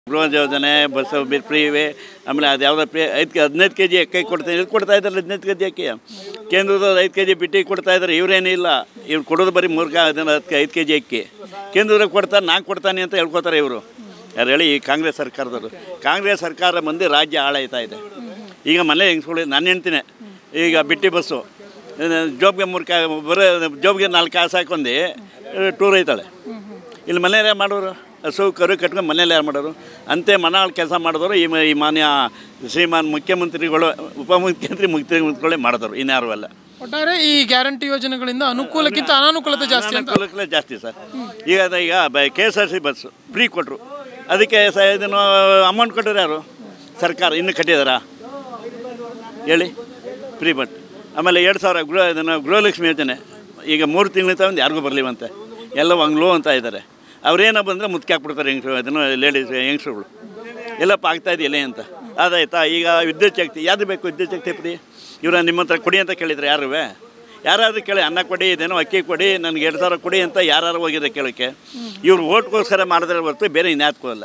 ಗೃಹ ಯೋಜನೆ ಬಸ್ ಫ್ರೀವೆ ಆಮೇಲೆ ಅದು ಯಾವುದೋ ಫ್ರೀ ಐದು ಹದಿನೈದು ಕೆ ಜಿ ಅಕ್ಕಿ ಕೊಡ್ತೀನಿ ಇದು ಕೊಡ್ತಾ ಇದ್ದಾರೆ ಹದಿನೈದು ಕೆ ಜಿ ಅಕ್ಕಿ ಕೇಂದ್ರದವ್ರು ಐದು ಕೆ ಜಿ ಬಿಟ್ಟಿ ಕೊಡ್ತಾ ಇದ್ದಾರೆ ಇವರೇನೂ ಇಲ್ಲ ಇವ್ರು ಕೊಡೋದು ಬರೀ ಮೂರು ಕಾ ಅದನ್ನು ಅದಕ್ಕೆ ಐದು ಕೆ ಜಿ ಅಕ್ಕಿ ಕೇಂದ್ರದವ್ರಿಗೆ ಕೊಡ್ತಾರೆ ನಾನು ಕೊಡ್ತಾನೆ ಅಂತ ಹೇಳ್ಕೊತಾರೆ ಇವರು ಯಾರು ಹೇಳಿ ಈ ಕಾಂಗ್ರೆಸ್ ಸರ್ಕಾರದವರು ಕಾಂಗ್ರೆಸ್ ಸರ್ಕಾರ ಮಂದಿ ರಾಜ್ಯ ಹಾಳಾಯ್ತಾ ಇದೆ ಈಗ ಮನೆ ಹೆಂಗ್ಸ್ಕೊಳ್ಳಿ ನಾನು ಹೆಣ್ತೀನಿ ಈಗ ಬಿಟ್ಟಿ ಬಸ್ಸು ಜೋಬ್ಗೆ ಮೂರು ಕಾ ಬರೋ ಜೋಬ್ಗೆ ನಾಲ್ಕು ಕಾಸು ಹಾಕೊಂಡು ಟೂರ್ ಐತಾಳೆ ಇಲ್ಲಿ ಮನೇಲಿ ಯಾರು ಮಾಡೋರು ಹಸು ಕರು ಕಟ್ಕೊಂಡು ಮನೇಲಿ ಯಾರು ಮಾಡೋರು ಅಂತೆ ಮನಾಳ ಕೆಲಸ ಮಾಡಿದವರು ಈ ಮ- ಈ ಮಾನ್ಯ ಶ್ರೀಮಾನ್ ಮುಖ್ಯಮಂತ್ರಿಗಳು ಉಪಮುಖ್ಯಮಂತ್ರಿ ಮುಖ್ಯಮಂತ್ರಿಗಳೇ ಮಾಡಿದವರು ಇನ್ಯಾರು ಅಲ್ಲ ಒಟ್ಟಾರೆ ಈ ಗ್ಯಾರಂಟಿ ಯೋಜನೆಗಳಿಂದ ಅನುಕೂಲಕ್ಕಿಂತ ಅನಾನುಕೂಲತೆ ಜಾಸ್ತಿ ಅಂತ ಅನುಕೂಲಕ್ಕೆ ಜಾಸ್ತಿ ಸರ್ ಈಗ ಅದ- ಈಗ K S R C bus free ಕೊಟ್ಟರು ಅದಕ್ಕೆ ಸ ಇದನ್ನು ಅಮೌಂಟ್ ಕೊಟ್ಟರು ಯಾರು ಸರ್ಕಾರ ಇನ್ನೂ ಕಟ್ಟಿದಾರಾ ಹೇಳಿ ಫ್ರೀ ಬಟ್ ಆಮೇಲೆ ಎರಡು ಸಾವಿರ ಗೃಹ ಇದನ್ನು ಗೃಹಲಕ್ಷ್ಮಿ ಯೋಜನೆ ಈಗ ಮೂರು ತಿಂಗಳಿಂದ ಒಂದು ಯಾರಿಗೂ ಬರಲಿವಂತೆ ಎಲ್ಲ ಅಂಗ್ಲೋ ಅಂತ ಇದ್ದಾರೆ ಅವ್ರೇನೋ ಬಂದರೆ ಮುತ್ಕೆ ಹಾಕ್ಬಿಡ್ತಾರೆ ಹೆಂಗ್ಸ್ರು ಅದನ್ನು ಲೇಡೀಸ್ ಹೆಂಗ್ಸ್ರುಗಳು ಎಲ್ಲಪ್ಪ ಆಗ್ತಾ ಇದೆಯಲ್ಲ ಅಂತ ಅದಾಯ್ತಾ ಈಗ ವಿದ್ಯುತ್ ಶಕ್ತಿ ಯಾವುದು ಬೇಕು ವಿದ್ಯುತ್ ಶಕ್ತಿ ಫ್ರೀ ಇವ್ರ ನಿಮ್ಮ ಹತ್ರ ಕೊಡಿ ಅಂತ ಕೇಳಿದ್ರೆ ಯಾರು ಯಾರಾದರೂ ಕೇಳಿ ಅನ್ನ ಕೊಡಿ ಇದೇನೋ ಅಕ್ಕಿ ಕೊಡಿ ನನಗೆ ಎರಡು ಸಾವಿರ ಕೊಡಿ ಅಂತ ಯಾರು ಹೋಗಿದ್ರೆ ಕೇಳೋಕ್ಕೆ ಇವ್ರು ಓಟ್ಗೋಸ್ಕರ ಮಾಡಿದ್ರೆ ಹೊರತು ಬೇರೆ ಇನ್ಯಾತ್ಕೂ ಅಲ್ಲ